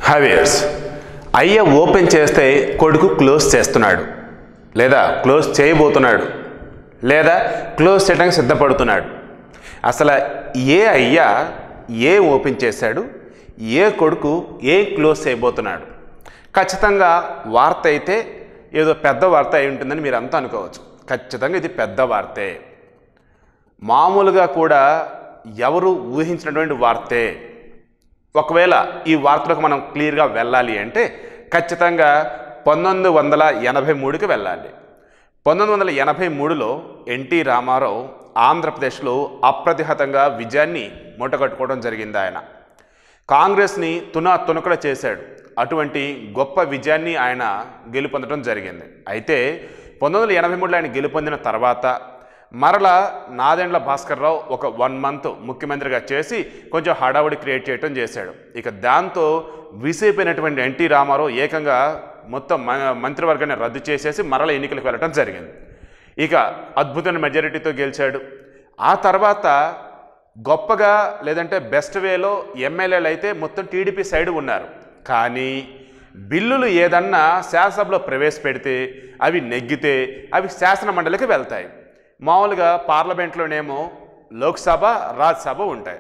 హవేర్స్ అయ్య ఓపెన్ చేస్తే కొడుకు క్లోజ్ చేస్తున్నాడు లేదా క్లోజ్ చేయబోతున్నాడు లేదా క్లోజ్ చేయడానికి సిద్ధపడుతున్నాడు అసలు ఏ అయ్య ఏ ఓపెన్ చేశాడు ఏ కొడుకు ఏ క్లోజ్ చేయబోతున్నాడు ఖచ్చితంగా వార్త అయితే ఏదో పెద్ద వార్త అయి ఉంటుందని మీరు అంతా అనుకోవచ్చు ఖచ్చితంగా ఇది పెద్ద వార్తే మామూలుగా కూడా ఎవరు ఊహించినటువంటి వార్తే ఒకవేళ ఈ వార్తలకు మనం క్లియర్గా వెళ్ళాలి అంటే ఖచ్చితంగా పంతొమ్మిది వందల ఎనభై మూడుకి వెళ్ళాలి పంతొమ్మిది వందల ఎనభై మూడులో ఎన్టీ రామారావు ఆంధ్రప్రదేశ్లో అప్రతిహతంగా విజయాన్ని మూటగట్టుకోవడం జరిగింది ఆయన కాంగ్రెస్ని తున తునకడ చేశాడు అటువంటి గొప్ప విజయాన్ని ఆయన గెలుపొందడం జరిగింది అయితే పంతొమ్మిది వందల ఎనభై మూడులో ఆయన గెలుపొందిన తర్వాత మరల నాదెండ్ల భాస్కర్రావు ఒక వన్ మంత్ ముఖ్యమంత్రిగా చేసి కొంచెం హడావుడి క్రియేట్ చేయడం చేశాడు ఇక దాంతో విసిపోయినటువంటి ఎన్టీ రామారావు ఏకంగా మొత్తం మ- మంత్రివర్గాన్ని రద్దు చేసేసి మరల ఎన్నికలకు వెళ్ళడం జరిగింది ఇక అద్భుతమైన మెజారిటీతో గెలిచాడు ఆ తర్వాత గొప్పగా లేదంటే బెస్ట్ వేలో ఎమ్మెల్యేలు అయితే మొత్తం టీడీపీ సైడ్ ఉన్నారు కానీ బిల్లులు ఏదన్నా శాసనసభలో ప్రవేశపెడితే అవి నెగ్గితే అవి శాసన మండలికి వెళ్తాయి మామూలుగా పార్లమెంట్లోనేమో లోక్సభ రాజ్యసభ ఉంటాయి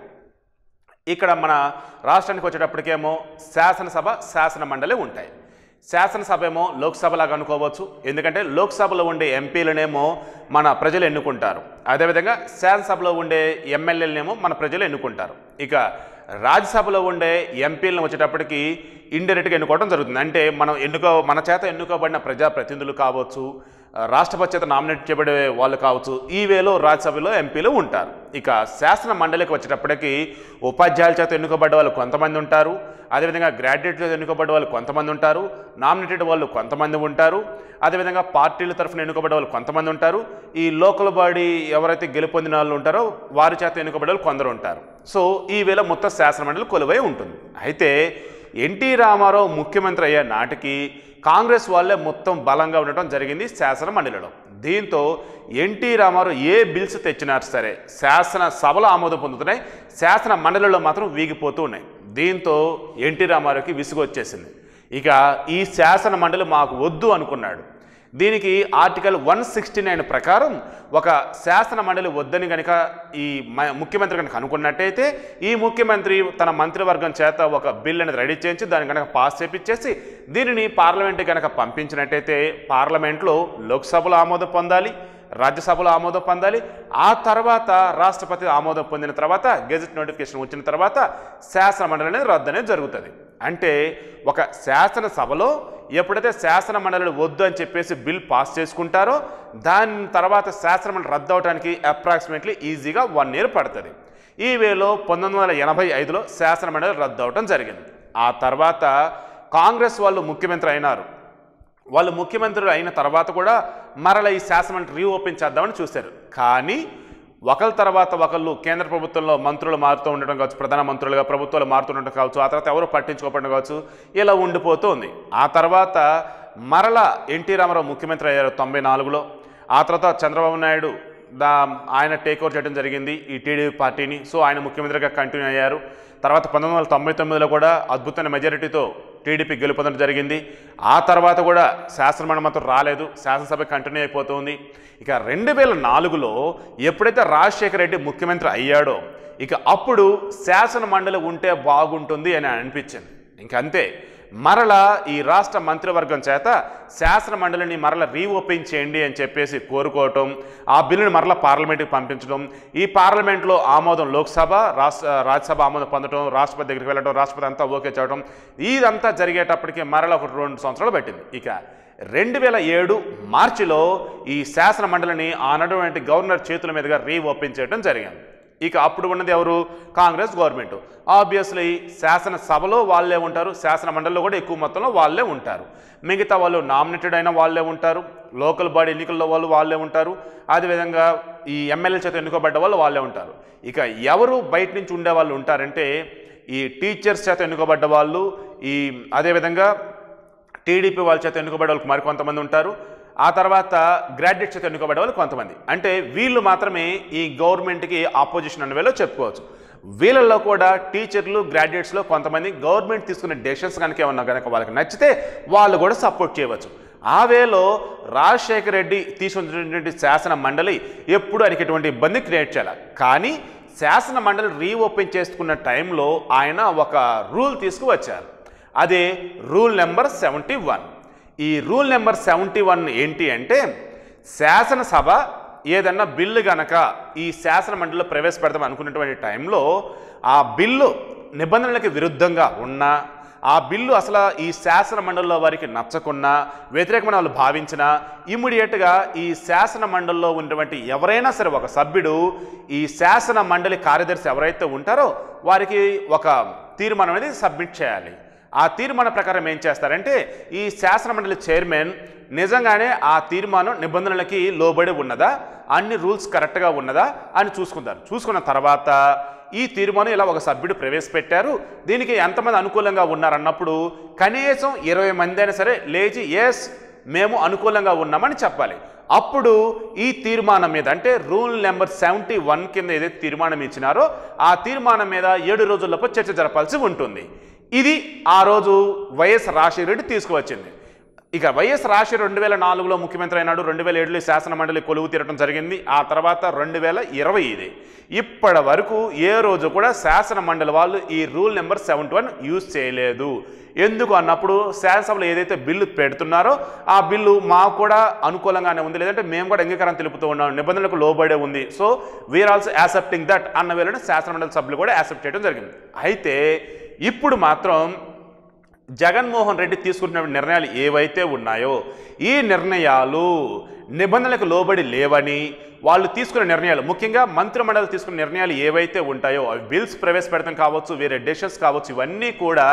ఇక్కడ మన రాష్ట్రానికి వచ్చేటప్పటికేమో శాసనసభ శాసన మండలి ఉంటాయి శాసనసభ ఏమో లోక్సభలాగా అనుకోవచ్చు ఎందుకంటే లోక్సభలో ఉండే ఎంపీలనేమో మన ప్రజలు ఎన్నుకుంటారు అదేవిధంగా శాసనసభలో ఉండే ఎమ్మెల్యేలనేమో మన ప్రజలు ఎన్నుకుంటారు ఇక రాజ్యసభలో ఉండే ఎంపీలను వచ్చేటప్పటికి ఇండైరెక్ట్గా ఎన్నుకోవడం జరుగుతుంది అంటే మనం ఎన్నుకో మన చేత ఎన్నుకోబడిన ప్రజాప్రతినిధులు కావచ్చు రాష్ట్రపతి చేత నామినేట్ చేయబడే వాళ్ళు కావచ్చు ఈ వేలో రాజ్యసభలో ఎంపీలు ఉంటారు ఇక శాసన మండలికి వచ్చేటప్పటికి ఉపాధ్యాయుల చేత ఎన్నుకోబడ్డ వాళ్ళు కొంతమంది ఉంటారు అదేవిధంగా గ్రాడ్యుయేట్ చేత ఎన్నుకోబడ్డ వాళ్ళు కొంతమంది ఉంటారు నామినేటెడ్ వాళ్ళు కొంతమంది ఉంటారు అదేవిధంగా పార్టీల తరఫున ఎన్నుకోబడ్డ వాళ్ళు కొంతమంది ఉంటారు ఈ లోకల్ బాడీ ఎవరైతే గెలుపొందిన వాళ్ళు ఉంటారో వారి చేత ఎన్నుకోబడ్డ వాళ్ళు కొందరు ఉంటారు సో ఈ వేళ మొత్తం శాసన మండలి కొలువై ఉంటుంది అయితే ఎన్టీ రామారావు ముఖ్యమంత్రి అయ్యే నాటికి కాంగ్రెస్ వాళ్ళే మొత్తం బలంగా ఉండటం జరిగింది శాసన మండలిలో దీంతో ఎన్టీ రామారావు ఏ బిల్స్ తెచ్చినారు సరే శాసన సభలో ఆమోదం పొందుతున్నాయి శాసన మండలిలో మాత్రం వీగిపోతూ ఉన్నాయి దీంతో ఎన్టీ రామారావుకి విసుగు వచ్చేసింది ఇక ఈ శాసన మండలి మాకు వద్దు అనుకున్నాడు దీనికి ఆర్టికల్ వన్ సిక్స్టీ నైన్ ప్రకారం ఒక శాసన మండలి వద్దని కనుక ఈ మ- ముఖ్యమంత్రి కనుక అనుకున్నట్టయితే ఈ ముఖ్యమంత్రి తన మంత్రివర్గం చేత ఒక బిల్ అనేది రెడీ చేయించి దాన్ని కనుక పాస్ చేపించేసి దీనిని పార్లమెంట్కి కనుక పంపించినట్టయితే పార్లమెంట్లో లోక్సభలో ఆమోదం పొందాలి రాజ్యసభలో ఆమోదం పొందాలి ఆ తర్వాత రాష్ట్రపతి ఆమోదం పొందిన తర్వాత గెజెట్ నోటిఫికేషన్ వచ్చిన తర్వాత శాసన మండలి అనేది రద్దు అనేది జరుగుతుంది అంటే ఒక శాసనసభలో ఎప్పుడైతే శాసన మండలి వద్దు అని చెప్పేసి బిల్ పాస్ చేసుకుంటారో దాని తర్వాత శాసన మండలి రద్దు అవడానికి అప్రాక్సిమేట్లీ ఈజీగా వన్ ఇయర్ పడుతుంది ఈ వేలో పంతొమ్మిది వందల ఎనభై ఐదులో శాసన మండలి రద్దు అవడం జరిగింది ఆ తర్వాత కాంగ్రెస్ వాళ్ళు ముఖ్యమంత్రి అయినారు వాళ్ళు ముఖ్యమంత్రులు అయిన తర్వాత కూడా మరల ఈ శాసనం రీఓపెన్ చేద్దామని చూశారు కానీ ఒకరి తర్వాత ఒకళ్ళు కేంద్ర ప్రభుత్వంలో మంత్రులు మారుతూ ఉండడం కావచ్చు ప్రధాన మంత్రులుగా ప్రభుత్వాలు మారుతుండటం కావచ్చు ఆ తర్వాత ఎవరు పట్టించుకోవడం కావచ్చు ఇలా ఉండిపోతుంది ఆ తర్వాత మరల ఎన్టీ రామారావు ముఖ్యమంత్రి అయ్యారు తొంభై నాలుగులో ఆ తర్వాత చంద్రబాబు నాయుడు దా ఆయన టేక్ ఓవర్ చేయడం జరిగింది ఈ టీడీపీ పార్టీని సో ఆయన ముఖ్యమంత్రిగా కంటిన్యూ అయ్యారు తర్వాత పంతొమ్మిది వందల తొంభై తొమ్మిదిలో కూడా అద్భుతమైన మెజారిటీతో టీడీపీ గెలుపొందడం జరిగింది ఆ తర్వాత కూడా శాసనమండలి మాత్రం రాలేదు శాసనసభ కంటిన్యూ అయిపోతుంది ఇక రెండు వేల నాలుగులో ఎప్పుడైతే రాజశేఖర రెడ్డి ముఖ్యమంత్రి అయ్యాడో ఇక అప్పుడు శాసన మండలి ఉంటే బాగుంటుంది అని అనిపించింది ఇంకంతే మరలా ఈ రాష్ట్ర మంత్రివర్గం చేత శాసన మండలిని మరల రీఓపెన్ చేయండి అని చెప్పేసి కోరుకోవటం ఆ బిల్లుని మరల పార్లమెంట్కి పంపించడం ఈ పార్లమెంట్లో ఆమోదం లోక్సభ రాష్ట్ర రాజ్యసభ ఆమోదం పొందడం రాష్ట్రపతి దగ్గరికి వెళ్ళడం రాష్ట్రపతి అంతా ఓకే చేయడం ఇదంతా జరిగేటప్పటికి మరల ఒక రెండు సంవత్సరాలు పట్టింది ఇక రెండు వేల ఏడు మార్చిలో ఈ శాసన మండలిని ఆనటువంటి గవర్నర్ చేతుల మీదుగా రీఓపెన్ చేయడం జరిగింది ఇక అప్పుడు ఉన్నది ఎవరు కాంగ్రెస్ గవర్నమెంట్ ఆబ్వియస్లీ శాసనసభలో వాళ్ళే ఉంటారు శాసన మండలిలో కూడా ఎక్కువ మొత్తంలో వాళ్ళే ఉంటారు మిగతా వాళ్ళు నామినేటెడ్ అయిన వాళ్ళే ఉంటారు లోకల్ బాడీ ఎన్నికల్లో వాళ్ళు వాళ్ళే ఉంటారు అదేవిధంగా ఈ ఎమ్మెల్యే చేత ఎన్నుకోబడ్డ వాళ్ళు వాళ్ళే ఉంటారు ఇక ఎవరు బయట నుంచి ఉండే వాళ్ళు ఉంటారంటే ఈ టీచర్స్ చేత ఎన్నుకోబడ్డ వాళ్ళు ఈ అదేవిధంగా టీడీపీ వాళ్ళ చేత ఎన్నుకోబడే వాళ్ళకి మరికొంతమంది ఉంటారు ఆ తర్వాత గ్రాడ్యుయేట్ చేత ఎన్నుకోబడే వాళ్ళు కొంతమంది అంటే వీళ్ళు మాత్రమే ఈ గవర్నమెంట్కి ఆపోజిషన్ అనే వేలో చెప్పుకోవచ్చు వీళ్ళల్లో కూడా టీచర్లు గ్రాడ్యుయేట్స్లో కొంతమంది గవర్నమెంట్ తీసుకునే డెసిషన్స్ కనుక ఏమన్నా కనుక వాళ్ళకి నచ్చితే వాళ్ళు కూడా సపోర్ట్ చేయవచ్చు ఆ వేలో రాజశేఖర రెడ్డి తీసుకున్నటువంటి శాసన మండలి ఎప్పుడు ఆయనకి ఎటువంటి ఇబ్బంది క్రియేట్ చేయాలి కానీ శాసన మండలి రీఓపెన్ చేసుకున్న టైంలో ఆయన ఒక రూల్ తీసుకువచ్చారు అదే రూల్ నెంబర్ సెవెంటీ వన్ ఈ రూల్ నెంబర్ సెవెంటీ వన్ ఏంటి అంటే శాసనసభ ఏదన్నా బిల్లు గనక ఈ శాసన మండలిలో ప్రవేశపెడదాం అనుకున్నటువంటి టైంలో ఆ బిల్లు నిబంధనలకు విరుద్ధంగా ఉన్నా ఆ బిల్లు అసలు ఈ శాసన మండలిలో వారికి నచ్చకున్నా వ్యతిరేకమైన వాళ్ళు భావించినా ఇమ్మీడియట్గా ఈ శాసన మండలిలో ఉన్నటువంటి ఎవరైనా సరే ఒక సభ్యుడు ఈ శాసన మండలి కార్యదర్శి ఎవరైతే ఉంటారో వారికి ఒక తీర్మానం అనేది సబ్మిట్ చేయాలి ఆ తీర్మానం ప్రకారం ఏం చేస్తారంటే ఈ శాసన మండలి చైర్మన్ నిజంగానే ఆ తీర్మానం నిబంధనలకి లోబడి ఉన్నదా అన్ని రూల్స్ కరెక్ట్గా ఉన్నదా అని చూసుకుంటారు చూసుకున్న తర్వాత ఈ తీర్మానం ఇలా ఒక సభ్యుడు ప్రవేశపెట్టారు దీనికి ఎంతమంది అనుకూలంగా ఉన్నారన్నప్పుడు కనీసం ఇరవై మంది అయినా సరే లేచి ఎస్ మేము అనుకూలంగా ఉన్నామని చెప్పాలి అప్పుడు ఈ తీర్మానం మీద అంటే రూల్ నెంబర్ సెవెంటీ వన్ కింద ఏదైతే తీర్మానం ఇచ్చినారో ఆ తీర్మానం మీద ఏడు రోజుల్లోపు చర్చ జరపాల్సి ఉంటుంది ఇది ఆ రోజు వైఎస్ రాజశేఖర రెడ్డి తీసుకువచ్చింది ఇక వైఎస్ రాజశేఖర రెండు వేల నాలుగులో ముఖ్యమంత్రి అయినాడు రెండు వేల ఏడులో శాసన మండలి కొలువు తీరటం జరిగింది ఆ తర్వాత రెండు వేల ఇరవై ఇది ఇప్పటి వరకు ఏ రోజు కూడా శాసన మండలి వాళ్ళు ఈ rule number seventy one use చేయలేదు ఎందుకు అన్నప్పుడు శాసనసభలో ఏదైతే బిల్లు పెడుతున్నారో ఆ బిల్లు మాకు కూడా అనుకూలంగానే ఉంది లేదంటే మేము కూడా అంగీకారం తెలుపుతూ ఉన్నాం నిబంధనలకు లోబడే ఉంది so we're also accepting that అన్న వేళను శాసనమండలి సభ్యులు కూడా యాక్సెప్ట్ చేయడం జరిగింది అయితే ఇప్పుడు మాత్రం జగన్మోహన్ రెడ్డి తీసుకుంటున్న నిర్ణయాలు ఏవైతే ఉన్నాయో ఈ నిర్ణయాలు నిబంధనలకు లోబడి లేవని వాళ్ళు తీసుకున్న నిర్ణయాలు ముఖ్యంగా మంత్రిమండలి తీసుకున్న నిర్ణయాలు ఏవైతే ఉంటాయో అవి బిల్స్ ప్రవేశపెడతాం కావచ్చు వేరే డెసిషన్స్ కావచ్చు ఇవన్నీ కూడా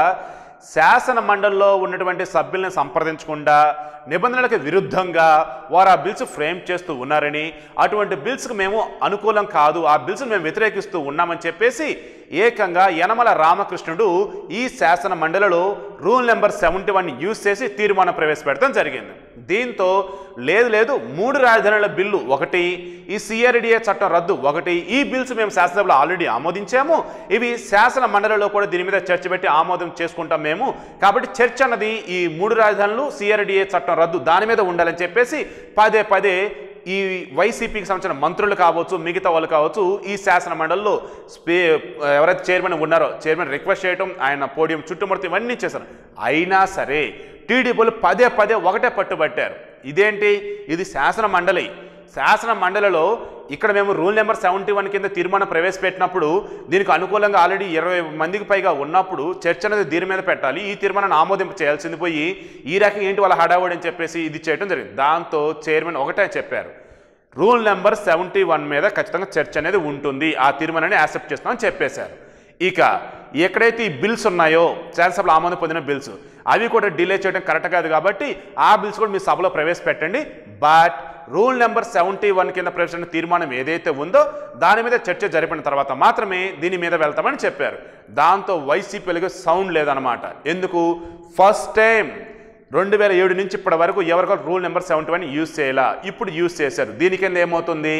శాసన మండలిలో ఉన్నటువంటి సభ్యులను సంప్రదించకుండా నిబంధనలకు విరుద్ధంగా వారు ఆ బిల్స్ ఫ్రేమ్ చేస్తూ ఉన్నారని అటువంటి బిల్స్కి మేము అనుకూలం కాదు ఆ బిల్స్ని మేము వ్యతిరేకిస్తూ ఉన్నామని చెప్పేసి ఏకంగా యనమల రామకృష్ణుడు ఈ శాసన మండలిలో rule number seventy one use చేసి తీర్మానం ప్రవేశపెడతాం జరిగింది దీంతో లేదు లేదు మూడు రాజధానుల బిల్లు ఒకటి ఈ సిఆర్డిఏ చట్టం రద్దు ఒకటి ఈ బిల్స్ మేము శాసనసభలో ఆల్రెడీ ఆమోదించాము ఇవి శాసన మండలిలో కూడా దీని మీద చర్చ పెట్టి ఆమోదం చేసుకుంటాం మేము కాబట్టి చర్చ అన్నది ఈ మూడు రాజధానులు సిఆర్డిఏ చట్టం రద్దు దాని మీద ఉండాలని చెప్పేసి పదే పదే ఈ వైసీపీకి సంబంధించిన మంత్రులు కావచ్చు మిగతా వాళ్ళు కావచ్చు ఈ శాసన మండలిలో స్పే ఎవరైతే చైర్మన్ ఉన్నారో చైర్మన్ రిక్వెస్ట్ చేయడం ఆయన పోడియం చుట్టుముడత ఇవన్నీ చేశారు అయినా సరే టీడీపీలు పదే పదే ఒకటే పట్టుబట్టారు ఇదేంటి ఇది శాసన మండలి శాసన మండలిలో ఇక్కడ మేము రూల్ నెంబర్ సెవెంటీ వన్ కింద తీర్మానం ప్రవేశపెట్టినప్పుడు దీనికి అనుకూలంగా ఆల్రెడీ ఇరవై మందికి పైగా ఉన్నప్పుడు చర్చ అనేది దీని మీద పెట్టాలి ఈ తీర్మానాన్ని ఆమోదింపు చేయాల్సింది పోయి ఈ రకంగా ఏంటి వాళ్ళ హడావుడి అని చెప్పేసి ఇది చేయడం జరిగింది దాంతో చైర్మన్ ఒకటే చెప్పారు రూల్ నెంబర్ సెవెంటీ వన్ మీద ఖచ్చితంగా చర్చ అనేది ఉంటుంది ఆ తీర్మానాన్ని యాక్సెప్ట్ చేస్తామని చెప్పేశారు ఇక ఎక్కడైతే ఈ బిల్స్ ఉన్నాయో శాసనసభలో ఆమోదం పొందిన బిల్స్ అవి కూడా డిలే చేయడం కరెక్ట్ కాదు కాబట్టి ఆ బిల్స్ కూడా మీ సభలో ప్రవేశపెట్టండి but rule number seventy one కింద ప్రవేశించిన తీర్మానం ఏదైతే ఉందో దాని మీద చర్చ జరిపిన తర్వాత మాత్రమే దీని మీద వెళ్తామని చెప్పారు దాంతో వైసీపీలకు సౌండ్ లేదనమాట ఎందుకు ఫస్ట్ టైం రెండు వేల ఏడు నుంచి ఇప్పటి వరకు ఎవరికో rule number seventy one use చేయాల ఇప్పుడు యూజ్ చేశారు దీని కింద ఏమవుతుంది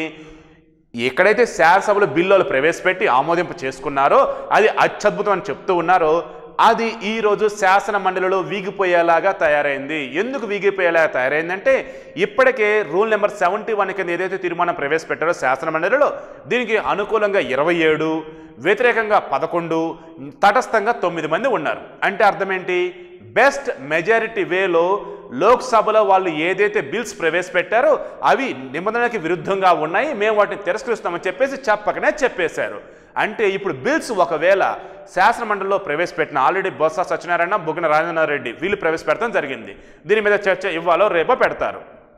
ఎక్కడైతే శాసనసభలో బిల్లులు ప్రవేశపెట్టి ఆమోదింపు చేసుకున్నారో అది అత్యద్భుతం అని చెప్తూ ఉన్నారో అది ఈ రోజు శాసన మండలిలో వీగిపోయేలాగా తయారైంది ఎందుకు వీగిపోయేలాగా తయారైందంటే ఇప్పటికే రూల్ నెంబర్ సెవెంటీ వన్ కింద ఏదైతే తీర్మానం ప్రవేశపెట్టారో శాసన మండలిలో దీనికి అనుకూలంగా ఇరవై ఏడు వ్యతిరేకంగా పదకొండు తటస్థంగా తొమ్మిది మంది ఉన్నారు అంటే అర్థం ఏంటి బెస్ట్ మెజారిటీ వేలో లోక్సభలో వాళ్ళు ఏదైతే బిల్స్ ప్రవేశపెట్టారో అవి నిబంధనలకు విరుద్ధంగా ఉన్నాయి మేము వాటిని తిరస్కరిస్తామని చెప్పేసి చెప్పకనే చెప్పేశారు అంటే ఇప్పుడు బిల్స్ ఒకవేళ శాసన మండలిలో ప్రవేశపెట్టిన ఆల్రెడీ బొత్స సత్యనారాయణ బుగ్గన రాజేంద్ర రెడ్డి వీళ్ళు ప్రవేశపెడతాం జరిగింది దీని మీద చర్చ ఇవ్వాలో రేపో పెడతారు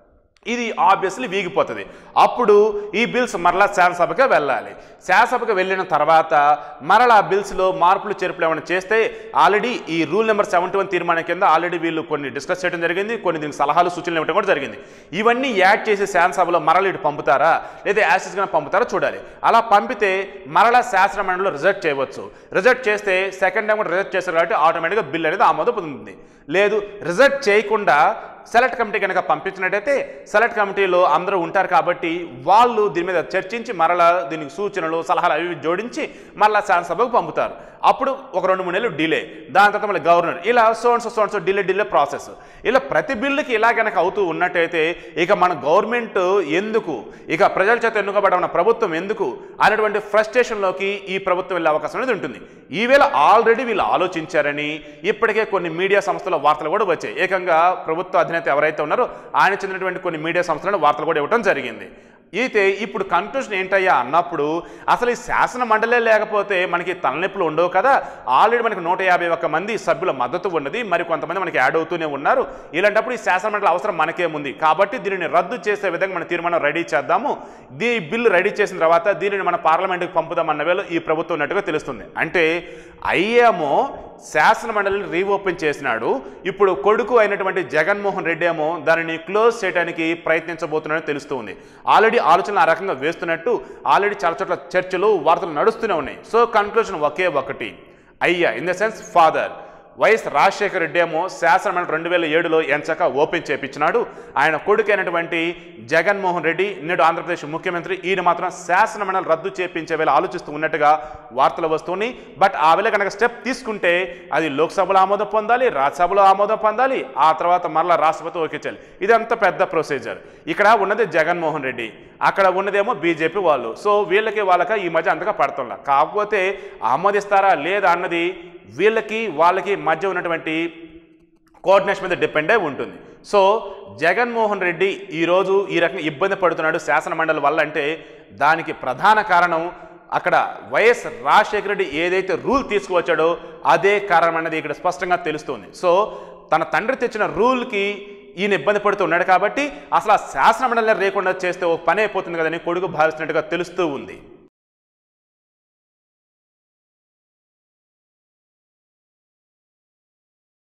ఇది ఆబ్వియస్లీ వీగిపోతుంది అప్పుడు ఈ బిల్స్ మరలా శాసనసభకే వెళ్ళాలి శాసనసభకు వెళ్ళిన తర్వాత మరలా ఆ బిల్స్లో మార్పులు చేర్పులు ఏమైనా చేస్తే ఆల్రెడీ ఈ రూల్ నెంబర్ సెవెంటీ వన్ తీర్మానం కింద ఆల్రెడీ వీళ్ళు కొన్ని డిస్కస్ చేయడం జరిగింది కొన్ని దీనికి సలహాలు సూచనలు ఇవ్వడం కూడా జరిగింది ఇవన్నీ యాడ్ చేసి శాసనసభలో మరలా ఇటు పంపుతారా లేదా యాసిస్గా పంపుతారా చూడాలి అలా పంపితే మరలా శాసన మండలిలో రిజెక్ట్ చేయవచ్చు రిజెక్ట్ చేస్తే సెకండ్ టైం కూడా రిజెక్ట్ చేస్తారు కాబట్టి ఆటోమేటిక్గా బిల్ అనేది ఆమోదం పొందుతుంది లేదు రిజెక్ట్ చేయకుండా సెలెక్ట్ కమిటీ కనుక పంపించినట్టయితే సెలెక్ట్ కమిటీలో అందరూ ఉంటారు కాబట్టి వాళ్ళు దీని మీద చర్చించి మరలా దీనికి సూచనలు సలహాలు అవి ఇవి జోడించి మరలా శాసనసభకు పంపుతారు అప్పుడు ఒక రెండు మూడు నెలలు డిలే దాని తర్వాత మళ్ళీ గవర్నర్ ఇలా సోన్స్ సోన్స్ డిలే డిలే ప్రాసెస్ ఇలా ప్రతి బిల్లుకి ఇలా కనుక అవుతూ ఉన్నట్టయితే ఇక మన గవర్నమెంట్ ఎందుకు ఇక ప్రజల చేత ఎన్నుకోబడిన ప్రభుత్వం ఎందుకు అనేటువంటి ఫ్రస్ట్రేషన్లోకి ఈ ప్రభుత్వం వెళ్ళే అవకాశం అనేది ఉంటుంది ఈవేళ ఆల్రెడీ వీళ్ళు ఆలోచించారని ఇప్పటికే కొన్ని మీడియా సంస్థల వార్తలు కూడా వచ్చాయి ఏకంగా ప్రభుత్వ అధినేత ఎవరైతే ఉన్నారో ఆయన చెందినటువంటి కొన్ని మీడియా సంస్థలను వార్తలు కూడా ఇవ్వడం జరిగింది అయితే ఇప్పుడు కన్క్లూషన్ ఏంటయ్యా అన్నప్పుడు అసలు ఈ శాసన మండలే లేకపోతే మనకి తలనొప్పులు ఉండవు కదా ఆల్రెడీ మనకి నూట యాభై ఒక్క మంది సభ్యుల మద్దతు ఉన్నది మరి కొంతమంది మనకి యాడ్ అవుతూనే ఉన్నారు ఇలాంటప్పుడు ఈ శాసన మండలి అవసరం మనకేముంది కాబట్టి దీనిని రద్దు చేసే విధంగా మన తీర్మానం రెడీ చేద్దాము దీ బిల్లు రెడీ చేసిన తర్వాత దీనిని మన పార్లమెంట్కి పంపుదామన్న వేళ ఈ ప్రభుత్వం ఉన్నట్టుగా తెలుస్తుంది అంటే అయ్యేమో శాసన మండలిని రీఓపెన్ చేసినాడు ఇప్పుడు కొడుకు అయినటువంటి జగన్మోహన్ రెడ్డి ఏమో దానిని క్లోజ్ చేయడానికి ప్రయత్నించబోతున్నాడని తెలుస్తుంది ఆల్రెడీ ఆలోచనలు ఆ రకంగా వేస్తున్నట్టు ఆల్రెడీ చాలా చోట్ల చర్చలు వార్తలు నడుస్తూనే ఉన్నాయి సో కన్క్లూజన్ ఒకే ఒకటి అయ్యా in the sense father YS Rajasekhara Reddy ఏమో శాసనమండలి రెండు వేల ఏడులో ఎంచక ఓపెన్ చేపించినాడు ఆయన కొడుకైనటువంటి జగన్మోహన్ రెడ్డి నేడు ఆంధ్రప్రదేశ్ ముఖ్యమంత్రి ఈయన మాత్రం శాసనమండలి రద్దు చేపించే వేళ ఆలోచిస్తూ ఉన్నట్టుగా వార్తలు వస్తున్నాయి బట్ ఆ వేళ కనుక స్టెప్ తీసుకుంటే అది లోక్సభలో ఆమోదం పొందాలి రాజ్యసభలో ఆమోదం పొందాలి ఆ తర్వాత మరలా రాష్ట్రపతి ఓకే చేయాలి ఇదంతా పెద్ద ప్రొసీజర్ ఇక్కడ ఉన్నది జగన్మోహన్ రెడ్డి అక్కడ ఉన్నదేమో బీజేపీ వాళ్ళు సో వీళ్ళకి వాళ్ళకి ఈ మధ్య అంతగా పడుతుందా కాకపోతే ఆమోదిస్తారా లేదా అన్నది వీళ్ళకి వాళ్ళకి మధ్య ఉన్నటువంటి కోఆర్డినేషన్ మీద డిపెండ్ అయి ఉంటుంది సో జగన్మోహన్ రెడ్డి ఈరోజు ఈ రకంగా ఇబ్బంది పడుతున్నాడు శాసన మండలి వల్ల అంటే దానికి ప్రధాన కారణం అక్కడ వైఎస్ రాజశేఖర రెడ్డి ఏదైతే రూల్ తీసుకువచ్చాడో అదే కారణం అనేది ఇక్కడ స్పష్టంగా తెలుస్తుంది సో తన తండ్రి తెచ్చిన రూల్కి ఈయన ఇబ్బంది పడుతూ ఉన్నాడు కాబట్టి అసలు ఆ శాసన మండలిని లేకుండా చేస్తే ఒక పని అయిపోతుంది కదని కొడుకు భావిస్తున్నట్టుగా తెలుస్తూ ఉంది